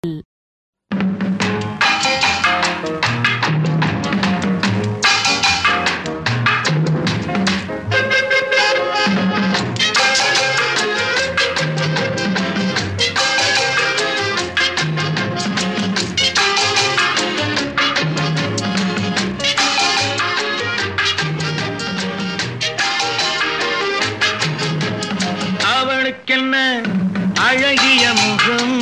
அவளுக்கென்ன அழகிய முகம்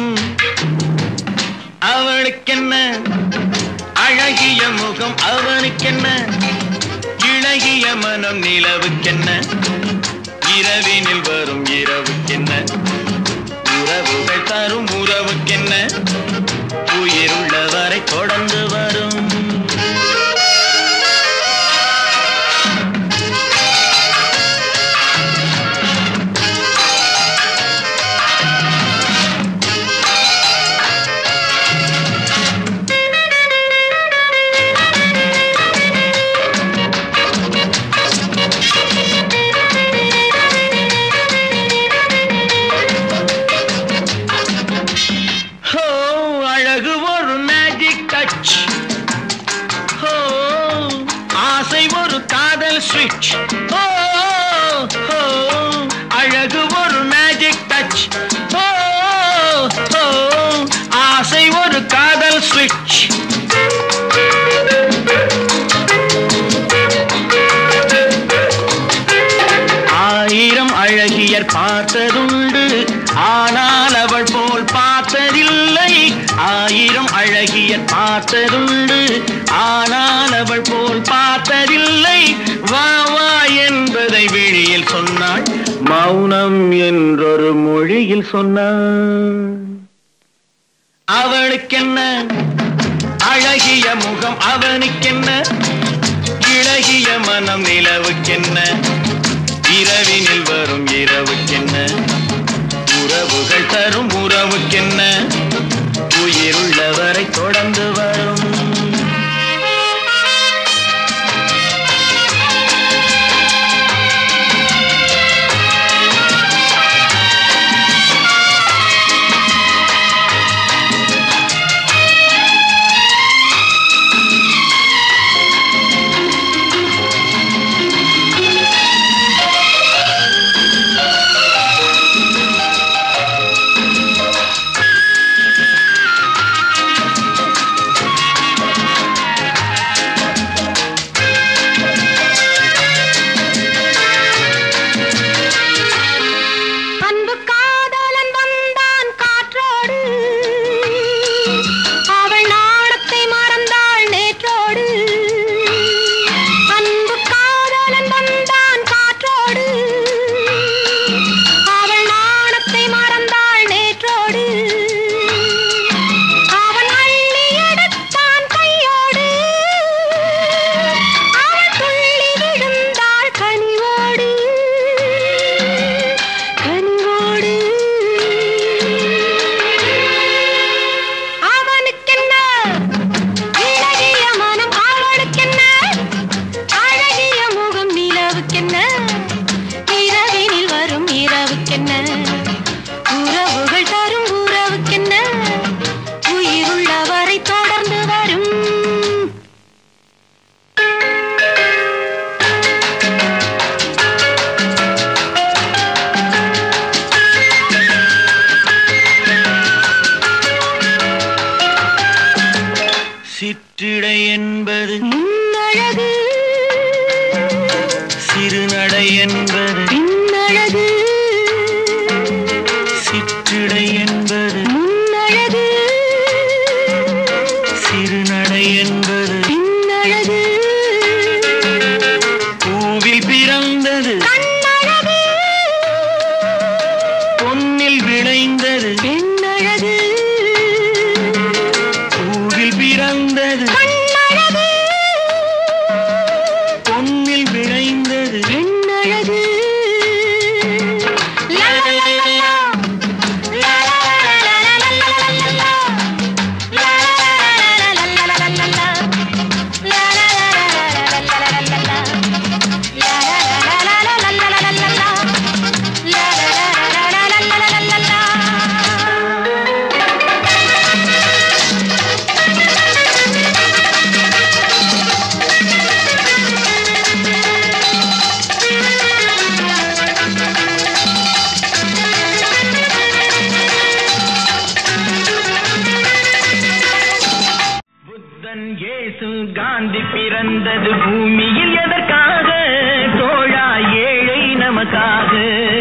அவளுக்கென்ன அழகிய முகம் அவனுக்கென்ன இழகிய மனம் நிலவுக்கென்ன இரவினில் வரும் இரவுக்கென்ன உறவுகள் தரும் உறவுக்கென்ன உயிருள்ளவரை தொடர்ந்து வரும் ஹோ அழகு ஒரு மேஜிக் டச் ஹோ ஆசை ஒரு காதல் ஸ்விட்ச் ஹோ ஹோ அழகு ஒரு மேஜிக் டச் ஹோ ஹோ ஆசை ஒரு காதல் ஸ்விட்ச் ஆயிரம் அழகியர் பார்த்ததுண்டு ஆனால் அவள் போல் பார்த்ததில்லை ஆயிரம் அழகியர் பார்த்ததுண்டு ஆனால் அவள் போல் பார்த்ததில்லை வா வா என்பதை விழியில் சொன்னாள் மௌனம் என்றொரு மொழியில் சொன்னாள் அவளுக்கென்ன அழகிய முகம் அவனுக்கென்ன இழகிய மனம் நிலவுக்கென்ன இரவினில் வரும் இரவுக்கென்ன உறவுகள் தரும் உறவுக்கென்ன உயிருள்ளவரை தொடர்ந்து வரும் அன்பு காதலன் வந்தான் காற்றோடு அவள் நாணத்தை மறந்தாள் நேற்றோடு அன்பு காதலன் வந்தான் காற்றோடு அவள் நாணத்தை மறந்தாள் நேற்றோடு அவன் அள்ளி எடுத்தான் கையோடு அவள் துள்ளி விழுந்தாள் கனிவோடு கனிவோடு அவனுக்கென்ன இளகிய மனம் அவளுக்கென்ன அழகிய முகம் நிலவுக்கென்ன இரவினில் வரும் இரவுக்கென்ன உறவுகள் தரும் உறவுக்கென்ன உயிருள்ளவரை தொடர்ந்து வரும் சிற்றிடை என்பது முன்னழகு சிறுநடை என்பது பின்னழகு சிற்றிடை என்பது முன்னழகு சிறுநடை என்பது பின்னழகு பூவில் பிறந்தது கண்ணழகு பொன்னில் விளைந்தது பெண்ணழகு பூவில் பிறந்தது கண்ணழகு பொன்னில் விளைந்தது பெண்ணழகு சுதன் இயேசு காந்தி பிறந்தது பூமியில் எதற்காக தோழா ஏழை நமக்காக